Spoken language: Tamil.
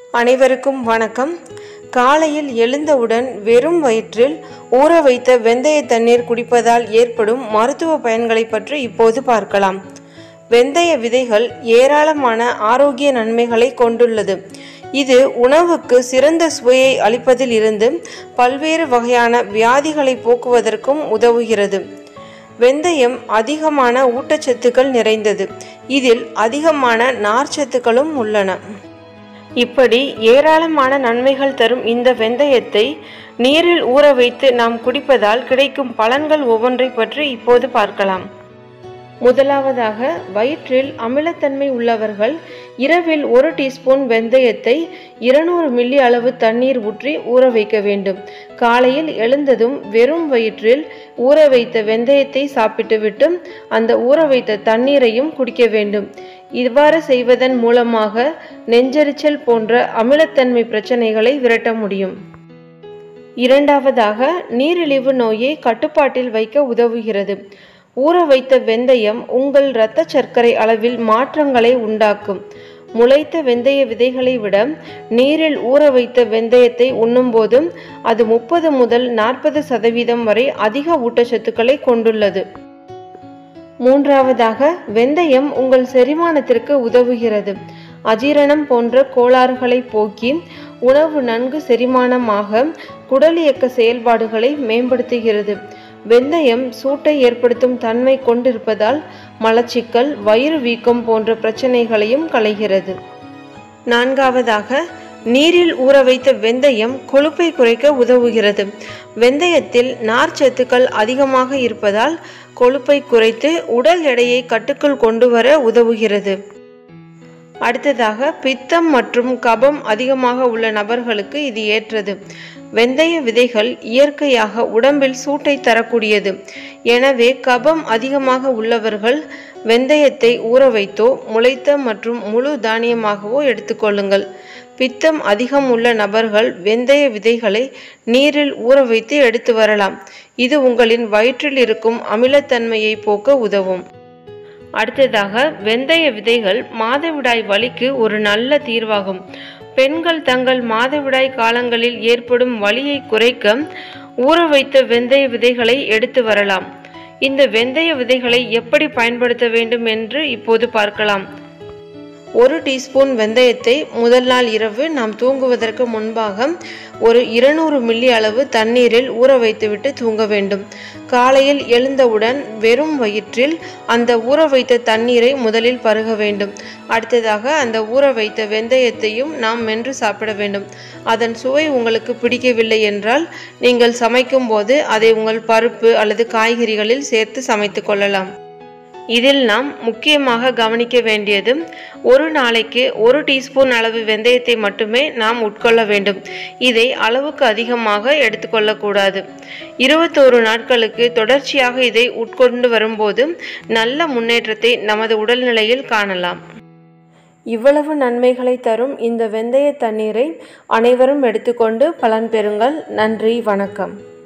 அனைவருக்கும் வணக்கம் காலையில் எழுந்தவுடன் வெறும் வயிற்றில் ஊற வைத்த வெந்தய தண்ணீர் குடிப்பதால் ஏற்படும் மருத்துவ பயன்களை பற்றி இப்போது பார்க்கலாம் வெந்தய விதைகள் ஏராளமான ஆரோக்கிய நன்மைகளை கொண்டுள்ளது இது உணவுக்கு சிறந்த சுவையை அளிப்பதில் இருந்து பல்வேறு வகையான வியாதிகளை போக்குவதற்கும் உதவுகிறது வெந்தயம் அதிகமான ஊட்டச்சத்துக்கள் நிறைந்தது இதில் அதிகமான நார்ச்சத்துக்களும் உள்ளன இப்படி ஏராளமான நன்மைகள் தரும் இந்த வெந்தயத்தை நீரில் ஊற வைத்து நாம் குடிப்பதால் கிடைக்கும் பலன்கள் ஒவ்வொன்றை பற்றி இப்போது பார்க்கலாம் முதலாவதாக வயிற்றில் அமிலத்தன்மை உள்ளவர்கள் இரவில் ஒரு டீஸ்பூன் வெந்தயத்தை இருநூறு மில்லி அளவு தண்ணீர் ஊற்றி ஊற வைக்க வேண்டும் காலையில் எழுந்ததும் வெறும் வயிற்றில் ஊற வைத்த வெந்தயத்தை சாப்பிட்டுவிட்டு அந்த ஊற வைத்த தண்ணீரையும் குடிக்க வேண்டும் இவ்வாறு செய்வதன் மூலமாக நெஞ்செரிச்சல் போன்ற அமிலத்தன்மை பிரச்சனைகளை விரட்ட முடியும் இரண்டாவதாக நீரிழிவு நோயை கட்டுப்பாட்டில் வைக்க உதவுகிறது ஊற வைத்த வெந்தயம் உங்கள் இரத்த சர்க்கரை அளவில் மாற்றங்களை உண்டாக்கும் முளைத்த வெந்தய விதைகளை விட நீரில் ஊற வைத்த வெந்தயத்தை உண்ணும்போதும் அது முப்பது முதல் நாற்பது சதவீதம் வரை அதிக ஊட்டச்சத்துக்களை கொண்டுள்ளது மூன்றாவதாக வெந்தயம் உங்கள் செரிமானத்திற்கு உதவுகிறது அஜீரணம் போன்ற கோளாறுகளை போக்கி உணவு நன்கு செரிமானமாக குடல் இயக்க செயல்பாடுகளை மேம்படுத்துகிறது வெந்தயம் சூட்டை ஏற்படுத்தும் தன்மை கொண்டிருப்பதால் மலச்சிக்கல் வயிறு வீக்கம் போன்ற பிரச்சனைகளையும் களைகிறது நான்காவதாக நீரில் ஊற வைத்த வெந்தயம் கொழுப்பை குறைக்க உதவுகிறது வெந்தயத்தில் நார்ச்சத்துக்கள் அதிகமாக இருப்பதால் கொழுப்பை குறைத்து உடல் எடையை கட்டுக்குள் கொண்டு வர உதவுகிறது அடுத்ததாக பித்தம் மற்றும் கபம் அதிகமாக உள்ள நபர்களுக்கு இது ஏற்றது வெந்தய விதைகள் இயற்கையாக உடம்பில் சூட்டை தரக்கூடியது எனவே கபம் அதிகமாக உள்ளவர்கள் வெந்தயத்தை ஊற வைத்தோ முளைத்த மற்றும் முழு தானியமாகவோ எடுத்துக்கொள்ளுங்கள் பித்தம் அதிகம் உள்ள நபர்கள் வெந்தய விதைகளை நீரில் ஊற வைத்து எடுத்து வரலாம் இது உங்களின் வயிற்றில் இருக்கும் அமிலத்தன்மையை போக்க உதவும் அடுத்ததாக வெந்தய விதைகள் மாதவிடாய் வலிக்கு ஒரு நல்ல தீர்வாகும் பெண்கள் தங்கள் மாதவிடாய் காலங்களில் ஏற்படும் வலியை குறைக்க ஊற வைத்த வெந்தய விதைகளை எடுத்து வரலாம் இந்த வெந்தய விதைகளை எப்படி பயன்படுத்த வேண்டும் என்று இப்போது பார்க்கலாம் ஒரு டீஸ்பூன் வெந்தயத்தை முதல் நாள் இரவு நாம் தூங்குவதற்கு முன்பாக ஒரு இருநூறு மில்லி அளவு தண்ணீரில் ஊற வைத்துவிட்டு தூங்க வேண்டும் காலையில் எழுந்தவுடன் வெறும் வயிற்றில் அந்த ஊற வைத்த தண்ணீரை முதலில் பருக வேண்டும் அடுத்ததாக அந்த ஊற வைத்த வெந்தயத்தையும் நாம் மென்று சாப்பிட வேண்டும் அதன் சுவை உங்களுக்கு பிடிக்கவில்லை என்றால் நீங்கள் சமைக்கும் போது அதை உங்கள் பருப்பு அல்லது காய்கறிகளில் சேர்த்து சமைத்து கொள்ளலாம் இதில் நாம் முக்கியமாக கவனிக்க வேண்டியது ஒரு நாளைக்கு ஒரு டீஸ்பூன் அளவு வெந்தயத்தை மட்டுமே நாம் உட்கொள்ள வேண்டும் இதை அளவுக்கு அதிகமாக எடுத்துக்கொள்ளக்கூடாது இருபத்தோரு நாட்களுக்கு தொடர்ச்சியாக இதை உட்கொண்டு வரும்போது நல்ல முன்னேற்றத்தை நமது உடல்நிலையில் காணலாம் இவ்வளவு நன்மைகளை தரும் இந்த வெந்தய தண்ணீரை அனைவரும் எடுத்துக்கொண்டு பலன் பெறுங்கள் நன்றி வணக்கம்